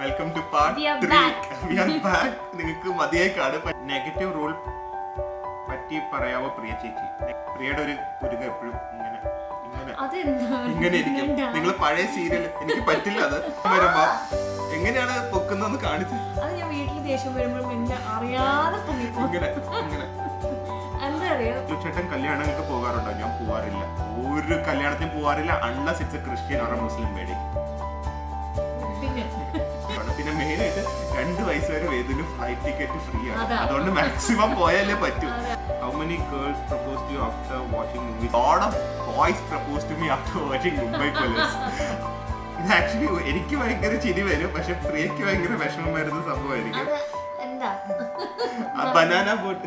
Welcome to part We are three back. We are back നിങ്ങൾക്ക് മതിയായി കാണും negative role പറ്റി പറയാവോ പ്രിയ ചേച്ചി പ്രിയയുടെ ഒരു പുരുക എപ്പോഴും ഇങ്ങനെ ഇങ്ങനെ അതെന്താ ഇങ്ങനെ ഇരിക്കും ഇങ്ങണ്ടാ? നിങ്ങൾ പഴയ സീരിയൽ എനിക്ക് പറ്റില്ല അത് വരുമ്പോ എങ്ങനെയാണ് പൊക്കുന്നതെന്ന് കാണിച്ച് അത് ഞാൻ വീട്ടിൽ ദേഷ്യം വരുമ്പോഴും എന്നെ അറിയാതെ പൊങ്ങിപ്പോ ഇങ്ങനെ ഇങ്ങനെ എന്താ അറിയോ ചേട്ടൻ കല്യാണങ്ങൾക്ക് പോകാറുണ്ടോ ഞാൻ പോവാറില്ല ഒരു കല്യാണത്തിന് പോവാറില്ല unless it's a Christian or Muslim wedding പിന്നെ പിന്നെ മെയിൻ ആയിട്ട് രണ്ട് വയസ്സ് വരെ വേദിന് ഫ്ലൈറ്റ് ടിക്കറ്റ് ഫ്രീ ആണ് അതാ. അതുകൊണ്ട് മാക്സിമം പോയാലേ പറ്റൂ അതെ. How many girls propose to after watching movies lot of boys propose to me after watching Mumbai Police ഇത് ആക്ച്വലി എനിക്ക് ഭയങ്കര ചിരി വരും പക്ഷെ പ്രിയക്ക് ഭയങ്കര വിഷമം വരുന്ന സംഭവമായിരിക്കും അത് എന്താ ആ banana boat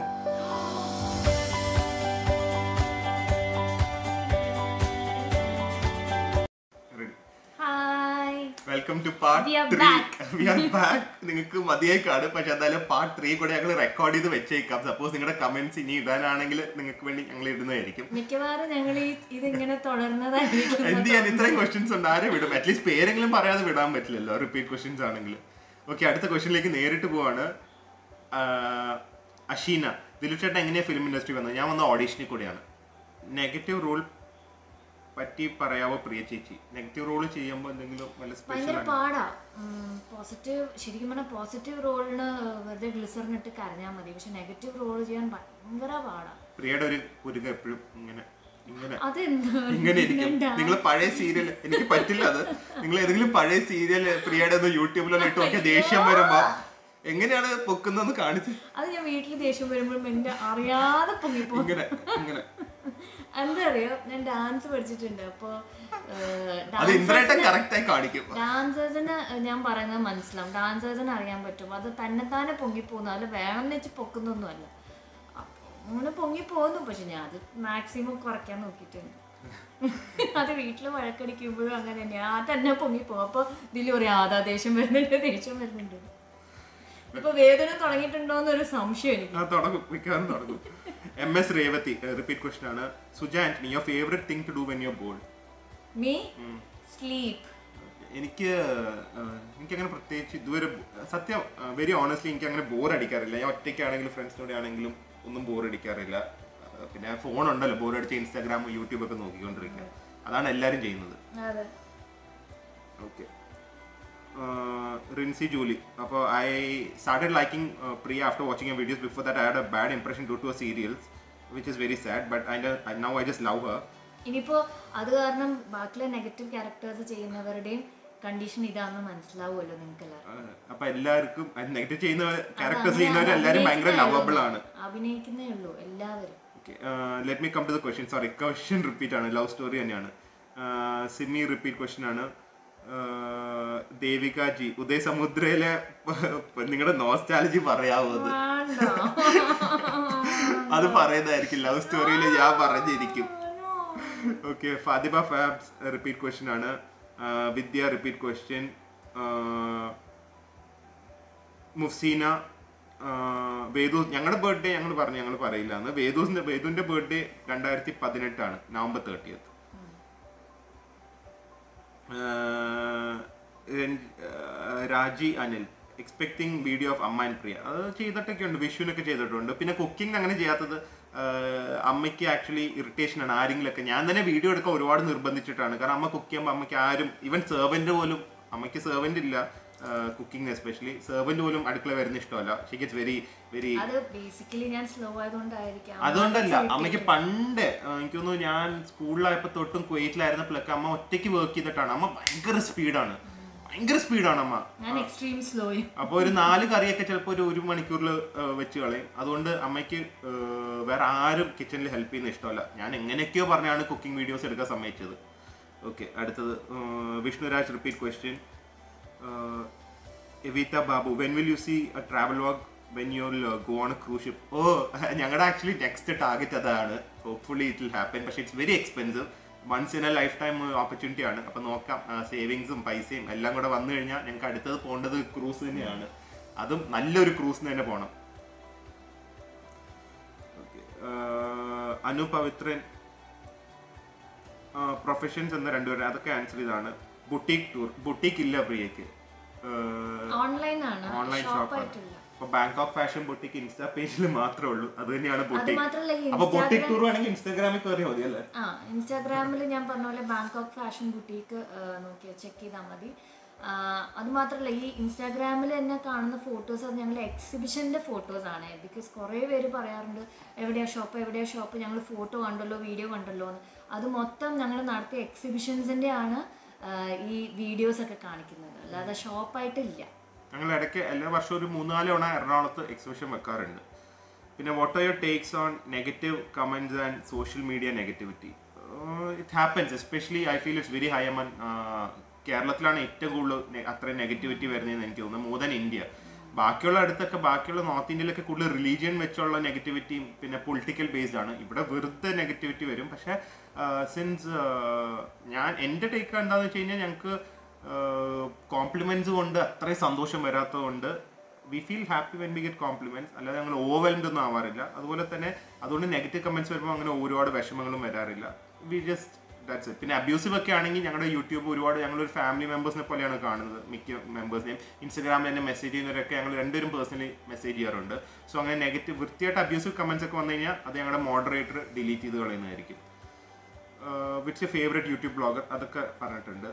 hi welcome to part We are three back. We are back നിങ്ങൾക്ക് മതിയായി കാണും പക്ഷെ എന്തായാലും പാർട്ട് ത്രീ കൂടെ ഞങ്ങൾ റെക്കോർഡ് ചെയ്ത് വെച്ചേക്കാം സപ്പോസ് നിങ്ങളുടെ കമന്റ്സ് ഇനി ഇടാനാണെങ്കിൽ നിങ്ങൾക്ക് വേണ്ടി ഞങ്ങൾ ഇടുന്നതായിരിക്കും മിക്കവാറും ഞങ്ങൾ ഈ ഇതിങ്ങനെ തുടർന്നതായിരിക്കും എന്ത് ചെയ്യാൻ ഇത്രയും ക്വസ്റ്റ്യൻസ് ഉണ്ട് ആരെ വിടും അറ്റ്ലീസ്റ്റ് പേരെങ്കിലും പറയാതെ വിടാൻ പറ്റില്ലല്ലോ റിപ്പീറ്റ് ക്വസ്റ്റ്യൻസ് ആണെങ്കിൽ ഓക്കെ അടുത്ത ക്വസ്റ്റ്യനിലേക്ക് നേരിട്ട് പോവാണ് ആഹ് അഷീന ദിലു ചേട്ടൻ എങ്ങനെയാണ് ഫിലിം ഇൻഡസ്ട്രി വന്നത് ഞാൻ വന്ന ഓഡീഷനിൽ കൂടെയാണ് നെഗറ്റീവ് റോൾ പറ്റി പറയാവോ പ്രിയ ചേച്ചി നെഗറ്റീവ് റോൾ ചെയ്യുമ്പോൾ എന്തെങ്കിലും വല്ല സ്പെഷ്യൽ ഭയങ്കര പാടാ പോസിറ്റീവ് ശരിക്കും പറഞ്ഞാൽ പോസിറ്റീവ് റോളിന് വെറുതെ ഗ്ലിസറിനിട്ട് കരഞ്ഞാൽ മതി പക്ഷെ നെഗറ്റീവ് റോൾ ചെയ്യാൻ ഭയങ്കര പാടാ പ്രിയയുടെ ഒരു പുരുക എപ്പോഴും ഇങ്ങനെ ഇങ്ങനെ അതെന്താ ഇങ്ങനെ ഇരിക്കും നിങ്ങൾ പഴയ സീരിയൽ എനിക്ക് പറ്റില്ല അത് നിങ്ങൾ ഏതെങ്കിലും പഴയ സീരിയൽ പ്രിയയുടെ ഒന്ന് യൂട്യൂബിലൊന്നും ഇട്ട് നോക്കിയാൽ ദേഷ്യം വരുമ്പോ എങ്ങനെയാണ് പൊക്കുന്നതെന്ന് കാണിച്ച് അത് ഞാൻ വീട്ടിൽ ദേഷ്യം വരുമ്പോഴും എന്നെ അറിയാതെ പൊങ്ങിപ്പോ ഇങ്ങനെ ഇങ്ങനെ എന്താ അറിയോ ഞാൻ ഡാൻസ് പഠിച്ചിട്ടുണ്ട് അപ്പോ അത് ഇന്ദ്രേട്ടൻ കറക്റ്റ് ആയി കാണിക്കും ഡാൻസേഴ്സിന് ഞാൻ പറയുന്നത് മനസ്സിലാവും ഡാൻസേഴ്സിന് അറിയാൻ പറ്റും അത് തന്നെത്താനെ പൊങ്ങിപ്പോകുന്നു അത് വേണമെന്ന് വെച്ച് പൊക്കുന്നൊന്നുമല്ല അപ്പൊ അങ്ങനെ പൊങ്ങിപ്പോകുന്നു പക്ഷെ ഞാൻ അത് മാക്സിമം കുറയ്ക്കാൻ നോക്കിയിട്ടുണ്ട് അത് വീട്ടിൽ വഴക്കടിക്കുമ്പോഴും അങ്ങനെ തന്നെയാ ആ തന്നെ പൊങ്ങിപ്പോകും അപ്പൊ ഇതിൽ പറയാം അതാ ദേഷ്യം വരുന്നുണ്ട് ദേഷ്യം വരുന്നുണ്ട് ഇപ്പൊ വേദന തുടങ്ങിയിട്ടുണ്ടോ എന്നൊരു സംശയം എനിക്ക് ആ തുടങ്ങും മിക്കവാറും തുടങ്ങും M S Revathi repeat question ആണ് Suja Antony your favourite thing to do when you're bored me sleep എനിക്ക് ആഹ്, എനിക്കങ്ങനെ പ്രത്യേകിച്ച് ഇതുവരെ സത്യം വെരി ഓണസ്റ്റ്ലി എനിക്ക് അങ്ങനെ ബോർ അടിക്കാറില്ല ഞാൻ ഒറ്റയ്ക്കാണെങ്കിലും ഫ്രണ്ട്സിനോടെ ആണെങ്കിലും ഒന്നും ബോർ അടിക്കാറില്ല ആഹ്, പിന്നെ ഫോൺ ഉണ്ടല്ലോ ബോർ അടിച്ച് ഇൻസ്റ്റാഗ്രാം യൂട്യൂബ് ഒക്കെ നോക്കിക്കൊണ്ടിരിക്കുക അതാണ് എല്ലാവരും ചെയ്യുന്നത് അതെ ഓക്കെ റിൻസി ജൂലി അപ്പോൾ I started liking Priya after watching a videos before that I had a bad impression due to a serials which is very sad but I now I just love her ഇനിയിപ്പോ അത് കാരണം ബാക്കിയുള്ള നെഗറ്റീവ് ക്യാരക്ടേഴ്സ് ചെയ്യുന്നവരുടെയും കണ്ടീഷൻ ഇതാണെന്ന് മനസ്സിലാവുമല്ലോ നിങ്ങൾക്ക് എല്ലാവർക്കും അപ്പൊ എല്ലാവർക്കും negative ചെയ്യുന്ന ക്യാരക്ടേഴ്സ് ചെയ്യുന്നവർ എല്ലാവരും ഭയങ്കര ലവബിൾ ആണ് അഭിനയിക്കുന്നേ ഉള്ളൂ എല്ലാവരും let me come to the question sorry question repeat ആണ് ലവ് സ്റ്റോറി തന്നെയാണ് സിമി റിപ്പീറ്റ് ക്വസ്റ്റ്യൻ ആണ് Uh, ദേവിക ജി ഉദയ സമുദ്രയിലെ നിങ്ങളുടെ നോസ്റ്റാലജി പറയാവോ അത് അത് പറയുന്നതായിരിക്കും ലവ് സ്റ്റോറിയിൽ ഞാൻ പറഞ്ഞിരിക്കും okay Fathima Fabs repeat question ആണ് Uh, Vidya repeat question Mufseena Vedus ഞങ്ങളുടെ ബർത്ത്ഡേ ഞങ്ങൾ പറഞ്ഞു ഞങ്ങൾ പറയില്ല എന്ന് വേദൂസിന്റെ വേദുവിന്റെ ബർത്ത്ഡേ രണ്ടായിരത്തി പതിനെട്ടാണ് November thirtieth Raji Anil expecting video of അമ്മ ആൻഡ് പ്രിയ അത് ചെയ്തിട്ടൊക്കെ ഉണ്ട് വിഷുവിനൊക്കെ ചെയ്തിട്ടുണ്ട് പിന്നെ കുക്കിംഗ് അങ്ങനെ ചെയ്യാത്തത് ആഹ് അമ്മയ്ക്ക് ആക്ച്വലി ഇറിറ്റേഷൻ ആണ് ആരെങ്കിലൊക്കെ ഞാൻ തന്നെ വീഡിയോ എടുക്കാൻ ഒരുപാട് നിർബന്ധിച്ചിട്ടാണ് കാരണം അമ്മ കുക്ക് ചെയ്യുമ്പോൾ അമ്മയ്ക്ക് ആരും ഈവൻ സെർവൻ്റ് പോലും അമ്മയ്ക്ക് സെർവൻ്റ് ഇല്ല കുക്കിംഗ് എസ്പെഷ്യലി സെർവൻ്റ് പോലും അടുക്കള വരുന്ന ഇഷ്ടമല്ല ഷീ ഗെറ്റ്സ് വെരി വെരി അത് ബേസിക്കലി ഞാൻ സ്ലോ ആയതുകൊണ്ടായിരിക്കാം അതുകൊണ്ടല്ല അമ്മയ്ക്ക് പണ്ട് ആ, എനിക്ക് തോന്നുന്നു ഞാൻ സ്കൂളിലായപ്പോ തൊട്ടും കുവൈറ്റിലായിരുന്നപ്പോഴൊക്കെ അമ്മ ഒറ്റയ്ക്ക് വർക്ക് ചെയ്തിട്ടാണ് അമ്മ ഭയങ്കര സ്പീഡാണ് ഭയങ്കര സ്പീഡാണ് അമ്മ ഞാൻ എക്സ്ട്രീം സ്ലോയും അപ്പോൾ ഒരു നാല് കറിയൊക്കെ ചിലപ്പോൾ ഒരു ഒരു മണിക്കൂറിൽ വെച്ച് കളയും അതുകൊണ്ട് അമ്മയ്ക്ക് ആ, വേറെ ആരും കിച്ചണിൽ ഹെൽപ്പ് ചെയ്യുന്ന ഇഷ്ടമല്ല ഞാൻ എങ്ങനെയൊക്കെയോ പറഞ്ഞാണ് കുക്കിംഗ് വീഡിയോസ് എടുക്കാൻ സമ്മതിച്ചത് ഓക്കെ അടുത്തത് ആ, Vishnuraj repeat question Evitha Babu when will you see a travel walk when you go on a cruise ship ഓ ഞങ്ങളുടെ ആക്ച്വലി നെക്സ്റ്റ് ടാർഗറ്റ് അതാണ് ഹോപ്പ്ഫുള്ളി ഇറ്റ് വിൽ ഹാപ്പൻ പക്ഷേ it's very expensive once in a lifetime opportunity ആണ് അപ്പം നോക്കാം സേവിങ്സും പൈസയും എല്ലാം കൂടെ വന്നു കഴിഞ്ഞാൽ ഞങ്ങൾക്ക് അടുത്തത് പോകേണ്ടത് ക്രൂസ് തന്നെയാണ് അതും നല്ലൊരു ക്രൂസിന് തന്നെ പോകണം അനു പവിത്രൻ പ്രൊഫഷൻസ് എന്ന രണ്ടുപേരും അതൊക്കെ ആൻസർ ചെയ്താണ് ബുട്ടീക് ടൂർ ബുട്ടീക് ഇല്ല പ്രിയക്ക് ഓൺലൈൻ ആണ് ഓൺലൈൻ ഷോപ്പ് ഷോപ്പാണ് ആയിട്ടില്ല അപ്പൊ ബാങ്കോക്ക് ഫാഷൻ ബൊട്ടിക്ക് ഇൻസ്റ്റാ പേജിൽ മാത്രമേ ഉള്ളൂ അത് തന്നെയാണ് അത് ബൊട്ടിക് മാത്രല്ല ഈ അപ്പൊ ബൊട്ടിക് ഇൻസ്റ്റാഗ്രാം ടൂർ വേണമെങ്കിൽ ഇൻസ്റ്റാഗ്രാമിൽ കയറിയാൽ മതി അല്ലേ ആ ഇൻസ്റ്റാഗ്രാമിൽ ഞാൻ പറഞ്ഞ പോലെ ബാങ്കോക്ക് ഫാഷൻ ബുട്ടീക്ക് നോക്കി ചെക്ക് ചെയ്താൽ മതി ആ, അത് മാത്രമല്ല ഈ ഇൻസ്റ്റാഗ്രാമിൽ തന്നെ കാണുന്ന ഫോട്ടോസ് അത് ഞങ്ങൾ എക്സിബിഷൻ്റെ ഫോട്ടോസ് ആണ് ബിക്കോസ് കുറേ പേര് പറയാറുണ്ട് എവിടെയാ ഷോപ്പ് എവിടെയാ ഷോപ്പ് ഞങ്ങൾ ഫോട്ടോ കണ്ടല്ലോ വീഡിയോ കണ്ടല്ലോ എന്ന് അത് മൊത്തം ഞങ്ങൾ നടത്തിയ എക്സിബിഷൻസിൻ്റെ ആണ് ആ, ഈ വീഡിയോസ് ഒക്കെ കാണിക്കുന്നത് അല്ലാതെ ഷോപ്പായിട്ടില്ല ഞങ്ങൾ ഇടയ്ക്ക് എല്ലാ വർഷവും ഒരു മൂന്നാല് തവണ എറണാകുളത്ത് എക്സിബിഷൻ വെക്കാറുണ്ട് പിന്നെ what are your takes on negative comments and social media negativity it happens especially I feel it's very high Aman കേരളത്തിലാണ് ഏറ്റവും കൂടുതൽ നെ- അത്രയും നെഗറ്റിവിറ്റി വരുന്നതെന്ന് എനിക്ക് തോന്നുന്നു മോർ ദാൻ ഇന്ത്യ ബാക്കിയുള്ള അടുത്തൊക്കെ ബാക്കിയുള്ള നോർത്ത് ഇന്ത്യയിലൊക്കെ കൂടുതൽ റിലീജിയൻ വെച്ചുള്ള നെഗറ്റിവിറ്റിയും പിന്നെ പൊളിറ്റിക്കൽ ബേസ്ഡ് ആണ് ഇവിടെ വെറുതെ നെഗറ്റിവിറ്റി വരും പക്ഷേ സിൻസ് ഞാൻ എൻ്റെ ടേക്ക് എന്താണെന്ന് വെച്ച് കഴിഞ്ഞാൽ ഞങ്ങൾക്ക് കോംപ്ലിമെന്റ്സ് കൊണ്ട് അത്രയും സന്തോഷം വരാത്തത് കൊണ്ട് we feel happy when we get compliments അല്ലാതെ ഞങ്ങൾ ഓവർവെൽഡ് ഒന്നും ആവാറില്ല അതുപോലെ തന്നെ അതുകൊണ്ട് നെഗറ്റീവ് കമന്റ്സ് വരുമ്പോൾ അങ്ങനെ ഒരുപാട് വിഷമങ്ങളും വരാറില്ല വി ജസ്റ്റ് ദാറ്റ്സ് ഇറ്റ് പിന്നെ അബ്യൂസീവ് ഒക്കെ ആണെങ്കിൽ ഞങ്ങളുടെ യൂട്യൂബ് ഒരുപാട് ഞങ്ങളൊരു ഫാമിലി മെമ്പേഴ്സിനെ പോലെയാണ് കാണുന്നത് മിക്ക മെമ്പേഴ്സിനെയും ഇൻസ്റ്റാഗ്രാമിൽ തന്നെ മെസ്സേജ് ചെയ്യുന്നവരൊക്കെ ഞങ്ങൾ രണ്ടുപേരും പേഴ്സണലി മെസ്സേജ് ചെയ്യാറുണ്ട് സോ അങ്ങനെ നെഗറ്റീവ് വൃത്തിയായിട്ട് അബ്യൂസീവ് കമന്റ്സ് ഒക്കെ വന്നു കഴിഞ്ഞാൽ അത് ഞങ്ങളുടെ മോഡറേറ്റർ ഡിലീറ്റ് ചെയ്ത് കളയുന്നതായിരിക്കും what's a favourite YouTube blogger അതൊക്കെ പറഞ്ഞിട്ടുണ്ട്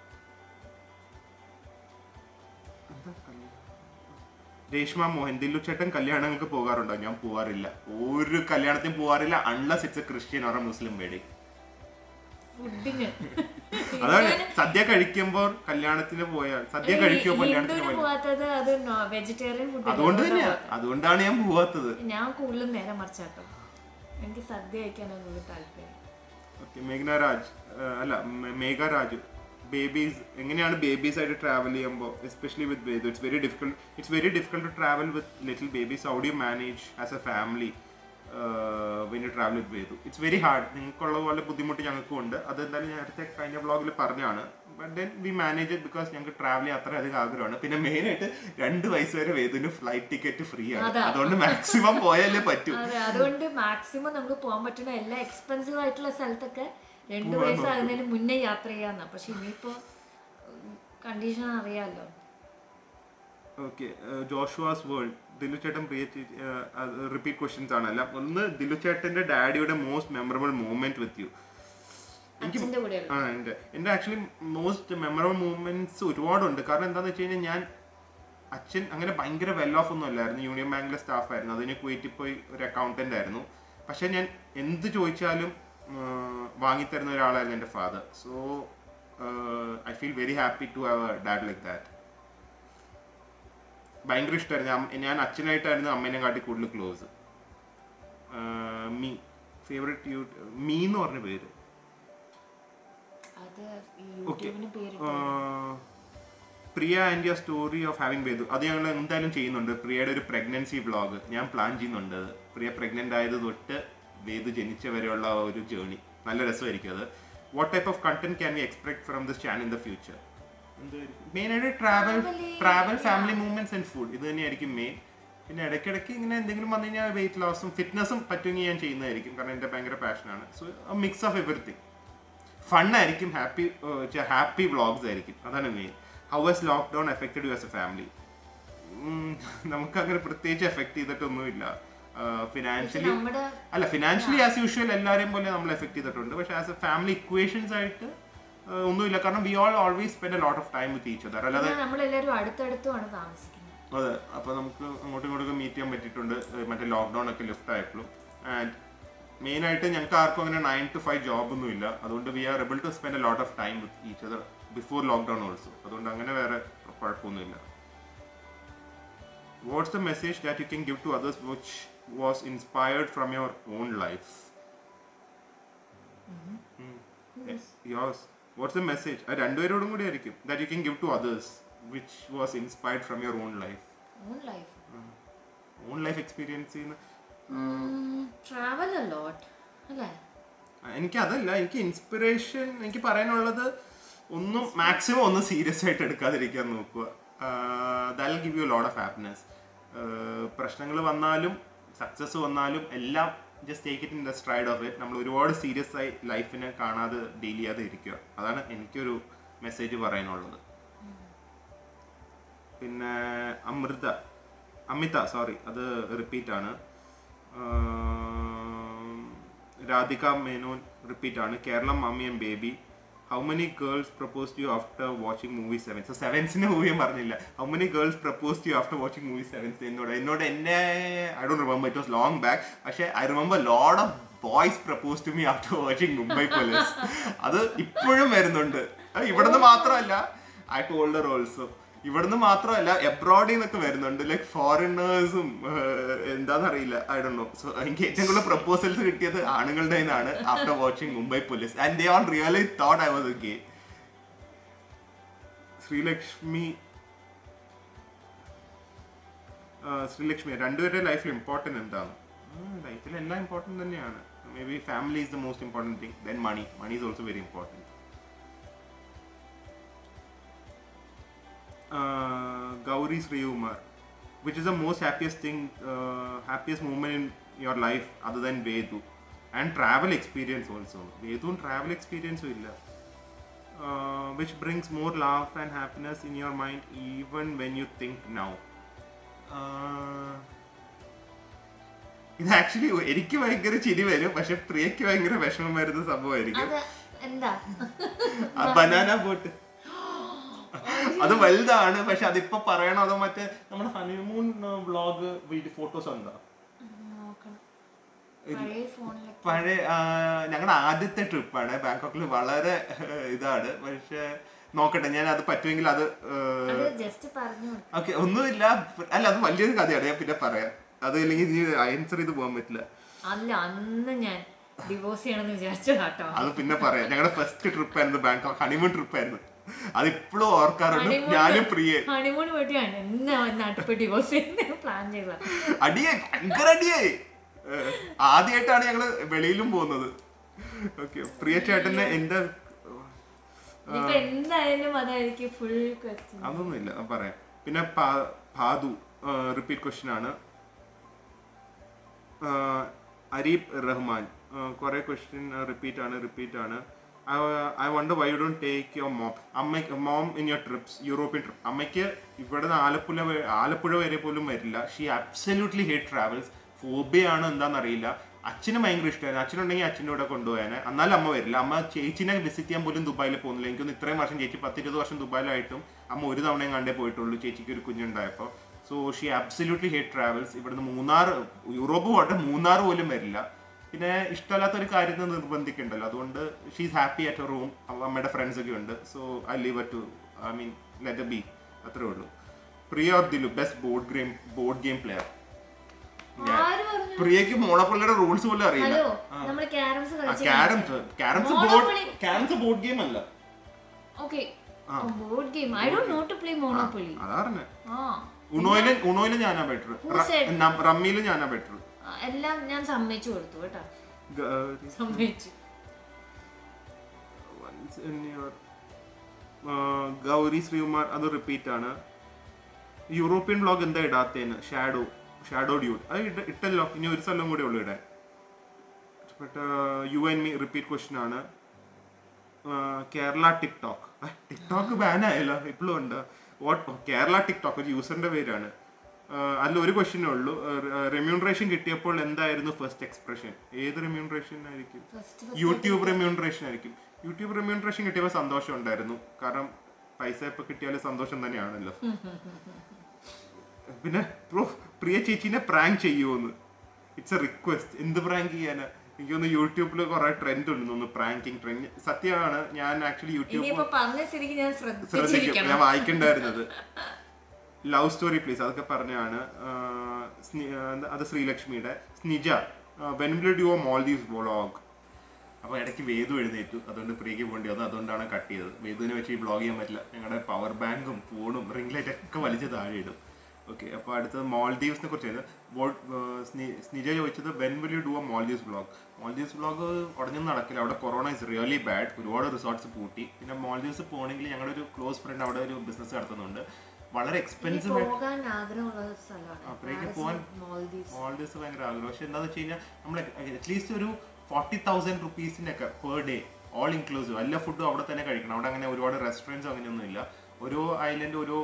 രേഷ്മ മോഹൻ ദില്ലു ചേട്ടൻ കല്യാണങ്ങൾക്ക് പോകാറുണ്ടോ ഞാൻ പോവാറില്ല ഒരു കല്യാണത്തിന് പോവാറില്ല unless it's a Christian or Muslim wedding ഫുഡിന് അതാണ് സദ്യ കഴിക്കുമ്പോൾ കല്യാണത്തിന് പോയാൽ സദ്യ കഴിക്കുമോ കല്യാണത്തിന് ഹിന്ദുവിന് പോയാൽ പോവാത്തത് അത് വെജിറ്റേറിയൻ ഫുഡ് അതുകൊണ്ട് തന്നെയാ അതുകൊണ്ടാണ് ഞാൻ പോവാത്തത് ഞാൻ കൂടുതലും നേരെ മറിച്ചാട്ടോ എനിക്ക് സദ്യ കഴിക്കാനാണ് കൂടുതൽ താല്പര്യം ഓക്കെ മേഘ്ന രാജ് ആ, അല്ല മേ- മേഘ രാജു ബേബീസ് എങ്ങനെയാണ് ബേബീസ് ആയിട്ട് ട്രാവൽ ചെയ്യുമ്പോൾ especially with baby it's very difficult it's very difficult to travel with little babies how do manage as a family when you travel with baby it's very hard നിങ്ങൾക്കുള്ള പോലെ ബുദ്ധിമുട്ട് ഞങ്ങൾക്കും ഉണ്ട് അത് എന്തായാലും നേരത്തെ കഴിഞ്ഞ വ്ളോഗിൽ പറഞ്ഞാണ് but then we manage it because ഞങ്ങൾക്ക് ട്രാവൽ ചെയ്യാൻ അത്രയധികം ആഗ്രഹമാണ് പിന്നെ മെയിനായിട്ട് രണ്ട് വയസ്സ് വരെ വേദുവിന് ഫ്ലൈറ്റ് ടിക്കറ്റ് ഫ്രീ ആണ് അതുകൊണ്ട് മാക്സിമം പോയാലേ പറ്റൂ അതെ അതുകൊണ്ട് മാക്സിമം നമുക്ക് പോകാൻ പറ്റുന്ന എല്ലാ എക്സ്പെൻസീവ് ആയിട്ടുള്ള സ്ഥലത്തൊക്കെ രണ്ടു വയസ്സാകുന്നതിന് മുന്നേ യാത്ര ചെയ്യാന്ന പക്ഷെ ഇനിയിപ്പോ കണ്ടീഷൻ അറിയാലോ ഓക്കെ ജോഷുവാസ് വേൾഡ് ദിലു ചേട്ടൻ പ്രിയ റിപ്പീറ്റ് ക്വസ്റ്റ്യൻസ് ആണ് എല്ലാം ഒന്ന് ദിലു ചേട്ടന്റെ ഡാഡിയുടെ most memorable movement with you അച്ഛന്റെ കൂടെ ആ എൻ്റെ എൻ്റെ ആക്ച്വലി മോസ്റ്റ് മെമ്മറബിൾ മൂവ്മെന്റ്സ് ഒരുപാടുണ്ട് കാരണം എന്താണെന്ന് വെച്ച് കഴിഞ്ഞാൽ ഞാൻ അച്ഛൻ അങ്ങനെ ഭയങ്കര വെൽ ഓഫ് ഒന്നും അല്ലായിരുന്നു യൂണിയൻ ബാങ്കിലെ സ്റ്റാഫ് ആയിരുന്നു അതിന് കുവൈറ്റിൽ പോയി ഒരു അക്കൗണ്ടന്റ് ആയിരുന്നു പക്ഷെ ഞാൻ എന്ത് ചോദിച്ചാലും വാങ്ങിത്തരുന്ന ഒരാളായിരുന്നു എൻ്റെ father so I feel very happy to have a dad like that ഭയങ്കര ഇഷ്ടമായിരുന്നു അമ്മ- ഞാൻ അച്ഛനായിട്ടായിരുന്നു അമ്മേനെ കാട്ടി കൂടുതൽ close me favourite you me എന്ന് പറഞ്ഞ പേര് അത് ഈ യൂട്യൂബിന് പേര് ആഹ് Priya and your story of having baby അത് ഞങ്ങൾ എന്തായാലും ചെയ്യുന്നുണ്ട് പ്രിയയുടെ ഒരു പ്രഗ്നൻസി വ്ളോഗ് ഞാൻ പ്ലാൻ ചെയ്യുന്നുണ്ട് അത് പ്രിയ പ്രഗ്നന്റ് ആയത് തൊട്ട് വേദു ജനിച്ച വരെയുള്ള ആ ഒരു ജേണി നല്ല രസമായിരിക്കും അത് what type of content can we expect from this channel in the future main ആയിട്ട് travel travel family movements and food ഇത് തന്നെയായിരിക്കും മെയിൻ പിന്നെ ഇടയ്ക്കിടയ്ക്ക് ഇങ്ങനെ എന്തെങ്കിലും വന്നു കഴിഞ്ഞാൽ വെയിറ്റ് ലോസും ഫിറ്റ്നസും പറ്റുമെങ്കിൽ ഞാൻ ചെയ്യുന്നതായിരിക്കും കാരണം എൻ്റെ ഭയങ്കര പാഷനാണ് സോ മിക്സ് ഓഫ് എവറിത്തിങ് ഫണ്ണായിരിക്കും ഹാപ്പി ഹാപ്പി വ്ളോഗ്സ് ആയിരിക്കും അതാണ് main how was lockdown affected you as a family നമുക്ക് അങ്ങനെ പ്രത്യേകിച്ച് എഫക്ട് ചെയ്തിട്ടൊന്നുമില്ല ഫിനാൻഷ്യലി നമ്മുടെ അല്ല ഫിനാൻഷ്യലി ആസ് യൂഷ്വൽ എല്ലാവരെയും പോലെ നമ്മൾ എഫക്ട് ചെയ്തിട്ടുണ്ട് പക്ഷെ ആസ് എ ഫാമിലി ഇക്വേഷൻസ് ആയിട്ട് ആ, ഒന്നുമില്ല കാരണം we all always spend a lot of time with each other അല്ലാതെ നമ്മളെല്ലാരും അടുത്തടുത്തുമാണ് താമസിക്കുന്നത് അതെ അപ്പോൾ നമുക്ക് അങ്ങോട്ടും ഇങ്ങോട്ടും മീറ്റ് ചെയ്യാൻ പറ്റിയിട്ടുണ്ട് ഏഹ് മറ്റേ ലോക്ക്ഡൗൺ ഒക്കെ ലിഫ്റ്റ് ആയപ്പോഴും ആൻഡ് മെയിൻ ആയിട്ട് ഞങ്ങൾക്ക് ആർക്കും അങ്ങനെ നയൻ ടു ഫൈവ് ജോബ് ഒന്നും ഇല്ല അതുകൊണ്ട് we are able to spend a lot of time with each other before lockdown also അതുകൊണ്ട് അങ്ങനെ വേറെ കുഴപ്പമൊന്നുമില്ല what's the message that you can give to others which was inspired from your own life yours what's the message അത് രണ്ടുപേരോടും കൂടി ആയിരിക്കും that you can give to others which was inspired from your own life own life own life experience ചെയ്യുന്ന travel a lot അല്ലേ എനിക്ക് അതല്ല എനിക്ക് inspiration എനിക്ക് പറയാനുള്ളത് ഒന്നും മാക്സിമം ഒന്നും സീരിയസ് ആയിട്ട് എടുക്കാതിരിക്കാൻ നോക്കുക that'll give you load of happiness പ്രശ്നങ്ങൾ വന്നാലും സക്സസ് വന്നാലും എല്ലാം just take it in the stride of it നമ്മൾ ഒരുപാട് സീരിയസ് ആയി ലൈഫിനെ കാണാതെ ഡീൽ ചെയ്യാതെ ഇരിക്കുക അതാണ് എനിക്കൊരു മെസ്സേജ് പറയാനുള്ളത് പിന്നെ അമൃത അമിത സോറി അത് റിപ്പീറ്റ് ആണ് രാധിക മേനോൻ റിപ്പീറ്റ് ആണ് Keralam mummy and baby how many girls propose to you after watching movie seven so സെവൻസിന്റെ മൂവി ഞാൻ പറഞ്ഞില്ല how many girls propose to you after watching movie Sevens എന്നോട് എന്നോട് എന്നെ I don't remember it was long back പക്ഷേ I remember load of boys propose to me after watching Mumbai Police അത് ഇപ്പോഴും വരുന്നുണ്ട് അത് ഇവിടുന്ന് മാത്രമല്ല ഐ ടോൾഡർ ഓൾസോ ഇവിടുന്ന് മാത്രമല്ല എബ്രോഡിൽ നിന്നൊക്കെ വരുന്നുണ്ട് ലൈക് ഫോറിനേഴ്സും എന്താണെന്നറിയില്ല ഐ ഡോ നോ സോ എനിക്ക് ഏറ്റവും കൂടുതൽ പ്രപ്പോസൽസ് കിട്ടിയത് ആണുങ്ങളുടെ നിന്നാണ് after watching Mumbai Police and they all really thought I was a gay Sreelakshmi ആ, ശ്രീലക്ഷ്മി രണ്ടുപേരുടെ ലൈഫിൽ ഇമ്പോർട്ടൻറ്റ് എന്താണ് ലൈഫിൽ എല്ലാം ഇമ്പോർട്ടൻറ്റ് തന്നെയാണ് maybe family is the most important thing then money money is also very important Gauri Srikumar, which is the most happiest thing, uh, happiest moment in your life other than Vedu, and travel experience also. Vedu travel experience ഇല്ല uh, which brings more laugh and happiness in your mind even when you think now. Uh, ഇത് actually എനിക്ക് ഭയങ്കര ചിരി വരും പക്ഷെ പ്രിയക്ക് ഭയങ്കര വിഷമം വരുന്ന സംഭവമായിരിക്കും അത് എന്താ ബനാന ബോട്ട് അത് വലുതാണ് പക്ഷെ അതിപ്പോ പറയണോ അതോ മറ്റേ നമ്മുടെ ഹണിമൂൺ വ്ളോഗ് വീഡിയോ ഫോട്ടോസ് ഉണ്ടോ നോക്കണം പഴയ ഫോണിലൊക്കെ പഴയ ഞങ്ങളുടെ ആദ്യത്തെ ട്രിപ്പാണ് ബാങ്കോക്കിൽ വളരെ ആ, ഇതാണ് പക്ഷെ നോക്കട്ടെ ഞാൻ അത് പറ്റുമെങ്കിൽ അത് അത് ജസ്റ്റ് പറഞ്ഞു കൊടുത്തു. ഓക്കെ ഒന്നുമില്ല അല്ല അത് വലിയൊരു കഥയാണ് ഞാൻ പിന്നെ പറയാം അത് ഇല്ലെങ്കിൽ നീ ആൻസർ ചെയ്ത് പോകാൻ പറ്റില്ല അല്ല അന്ന് ഞാൻ ഡിവോഴ്സ് ചെയ്യണമെന്ന് വിചാരിച്ചതാ കേട്ടോ അത് പിന്നെ പറയാം ഞങ്ങളുടെ ഫസ്റ്റ് ട്രിപ്പ് ആയിരുന്നു ബാങ്കോക്ക് ഹണിമൂൺ ട്രിപ്പ് ആയിരുന്നു അത് ഇപ്പോഴും ഓർക്കാറുണ്ട് Honeymoon- ഞാനും പ്രിയെ ഹണിമൂൺ പോയിട്ടാണ് എന്നാ നാട്ടിൽ പ്ലാൻ ചെയ്യുന്നത് പ്ലാൻ ചെയ്തതാ അടിയായി ഭയങ്കര അടിയായി ഏഹ്, ആദ്യമായിട്ടാണ് ഞങ്ങള് വെളിയിലും പോകുന്നത് ഓക്കെ പ്രിയ ചേട്ടന്റെ എന്റെ ഇനിയിപ്പൊ എന്തായാലും അതായിരിക്കും ഫുൾ ക്വസ്റ്റ്യൻ അതൊന്നുമില്ല ഞാൻ പറയാം പിന്നെ പാ- ഭാദു റിപ്പീറ്റ് ക്വസ്റ്റ്യൻ ആണ് ആഹ്, അരീബ് റഹ്മാൻ കുറെ ക്വസ്റ്റ്യൻ റിപ്പീറ്റ് ആണ് റിപ്പീറ്റ് ആണ് I wonder why you don't take your mom അമ്മയ്ക്ക് mom in your trips European trip അമ്മയ്ക്ക് ഇവിടെ നിന്ന് ആലപ്പുഴ വരെ- ആലപ്പുഴ വരെ പോലും വരില്ല ഷീ അബ്സല്യൂട്ട്ലി ഹേറ്റ് ട്രാവൽസ് ഫോബിയാണ് എന്താണെന്ന് അറിയില്ല അച്ഛന് ഭയങ്കര ഇഷ്ടമായിരുന്നു അച്ഛനുണ്ടെങ്കിൽ അച്ഛൻ്റെ കൂടെ കൊണ്ടുപോയാനെ എന്നാലും അമ്മ വരില്ല അമ്മ ചേച്ചിനെ വിസിറ്റ് ചെയ്യാൻ പോലും ദുബായിൽ പോകുന്നില്ല എനിക്കൊന്ന് ഇത്രയും വർഷം ചേച്ചി പത്തിരുപത് വർഷം ദുബായിലായിട്ടും അമ്മ ഒരു തവണയും കണ്ടേ പോയിട്ടുള്ളൂ ചേച്ചിക്ക് ഒരു കുഞ്ഞുണ്ടായപ്പോൾ so she absolutely hate travels ഇവിടുന്ന് മൂന്നാർ യൂറോപ്പ് പോട്ടെ മൂന്നാർ പോലും വരില്ല പിന്നെ ഇഷ്ടമല്ലാത്ത ഒരു കാര്യത്തിൽ നിർബന്ധിക്കണ്ടല്ലോ അതുകൊണ്ട് she's happy at a room അമ്മയുടെ ഫ്രണ്ട്സ് ഒക്കെ ഉണ്ട് so I leave to I mean let be അത്രേ ഉള്ളൂ Priya or Dilu best board game board game player ആര് പറഞ്ഞു പ്രിയക്ക് മോണോപ്പൊളിയുടെ റൂൾസ് പോലും അറിയില്ല ഹലോ നമ്മള് ക്യാരംസ് കളിച്ചു carroms carroms board Monopoly. Carroms board game അല്ല okay board game I don't know to play Monopoly അതാ പറഞ്ഞെ ആ ഉണോയില് ഉണോയില് ഞാനാ ബെറ്റർ Who said? റമ്മിയില് ഞാനാ ബെറ്റർ ആ, എല്ലാം ഞാൻ സമ്മതിച്ചു കൊടുത്തു കേട്ടോ സമ്മതിച്ചു once in your uh, Gauri Sreekumar അത് റിപ്പീറ്റ് ആണ് യൂറോപ്യൻ ബ്ലോഗ് എന്താ ഇടാത്തേന്ന് ഷാഡോ ഷാഡോ ഡ്യൂഡ് അത് ഇട്ട ഇട്ടല്ലോ ഇനി ഒരു സ്ഥലം കൂടെ ഉള്ളു ഇടാൻ but you and me repeat question ആണ് Uh, Kerala TikTok TikTok ban ആയല്ലോ ഇപ്പോഴും ഉണ്ട് വാട്ട് കേരള ടിക്ടോക്ക് ഒരു യൂസറിന്റെ പേരാണ് Uh, അതിൽ ഒരു ക്വസ്റ്റ്യനേ ഉള്ളൂ റെമ്യൂണറേഷൻ കിട്ടിയപ്പോൾ എന്തായിരുന്നു ഫസ്റ്റ് എക്സ്പ്രഷൻ ഏത് റെമ്യൂണറേഷൻ ആയിരിക്കും ഫസ്റ്റ് യൂട്യൂബ് റെമ്യൂണറേഷൻ ആയിരിക്കും യൂട്യൂബ് റെമ്യൂണറേഷൻ കിട്ടിയപ്പോൾ സന്തോഷം ഉണ്ടായിരുന്നു കാരണം പൈസ ഇപ്പൊ കിട്ടിയാലും സന്തോഷം തന്നെയാണല്ലോ പിന്നെ ബ്രോ പ്രിയ ചേച്ചീനെ പ്രാങ്ക് ചെയ്യുമോന്ന് ഇറ്റ്സ് എ റിക്വസ്റ്റ് എന്ത് പ്രാങ്ക് ചെയ്യാനാ എനിക്കൊന്ന് യൂട്യൂബിൽ കുറെ ട്രെൻഡ് ഉണ്ട് ഒന്ന് പ്രാങ്കിങ് ട്രെൻഡ് സത്യമാണ് ഞാൻ ആക്ച്വലി യൂട്യൂബ് ഇനിയിപ്പോ പറഞ്ഞ സ്ഥിതിക്ക് ഞാൻ ശ്രദ്ധിക്കും ശ്രദ്ധിച്ചിരിക്കണം ഞാൻ വായിക്കണ്ടായിരുന്നത് ലവ് സ്റ്റോറി പ്ലീസ് അതൊക്കെ പറഞ്ഞാണ് അത് ശ്രീലക്ഷ്മിയുടെ Snija when will do Maldives vlog അപ്പോൾ ഇടയ്ക്ക് വേദു എഴുന്നേറ്റു അതുകൊണ്ട് പ്രിയക്ക് പോകേണ്ടി വന്നു അതുകൊണ്ടാണ് കട്ട് ചെയ്തത് വേദുവിനെ വെച്ച് ഈ ബ്ലോഗ് ചെയ്യാൻ പറ്റില്ല ഞങ്ങളുടെ പവർ ബാങ്കും ഫോണും റിംഗ് ലൈറ്റ് ഒക്കെ വലിച്ച് താഴെ ഇടും ഓക്കെ അപ്പോൾ അടുത്തത് മോൾദീവ്സിനെ കുറിച്ച് സ്നിജ ചോദിച്ചത് when will you do a Maldives vlog Maldives vlog ഉടഞ്ഞൊന്നും നടക്കില്ല അവിടെ കൊറോണ ഇസ് റിയലി ബാഡ് ഒരുപാട് റിസോർട്ട്സ് പൂട്ടി പിന്നെ മോൾദീവ്സ് പോകണമെങ്കിൽ ഞങ്ങളുടെ ഒരു ക്ലോസ് ഫ്രണ്ട് അവിടെ ഒരു ബിസിനസ് നടത്തുന്നുണ്ട് വളരെ എക്സ്പെൻസീവ് ആയിട്ട് പോകാൻ ആഗ്രഹമുള്ള ഒരു സ്ഥലമാണ് അപ്പോഴേക്ക് പോവാൻ മാലദ്വീപ്സ് മോൾഡീവ്സ് ഭയങ്കര ആഗ്രഹം പക്ഷെ എന്താണെന്ന് വെച്ച് കഴിഞ്ഞാൽ നമ്മൾ അറ്റ്ലീസ്റ്റ് ഒരു ഫോർട്ടി തൗസൻഡ് റുപ്പീസിനൊക്കെ പെർ ഡേ ഓൾ ഇൻക്ലൂസീവ് എല്ലാ ഫുഡും അവിടെ തന്നെ കഴിക്കണം അവിടെ അങ്ങനെ ഒരുപാട് റെസ്റ്റോറൻറ്റ്സ് അങ്ങനെയൊന്നും ഇല്ല ഓരോ ഐലൻഡ് ഓരോ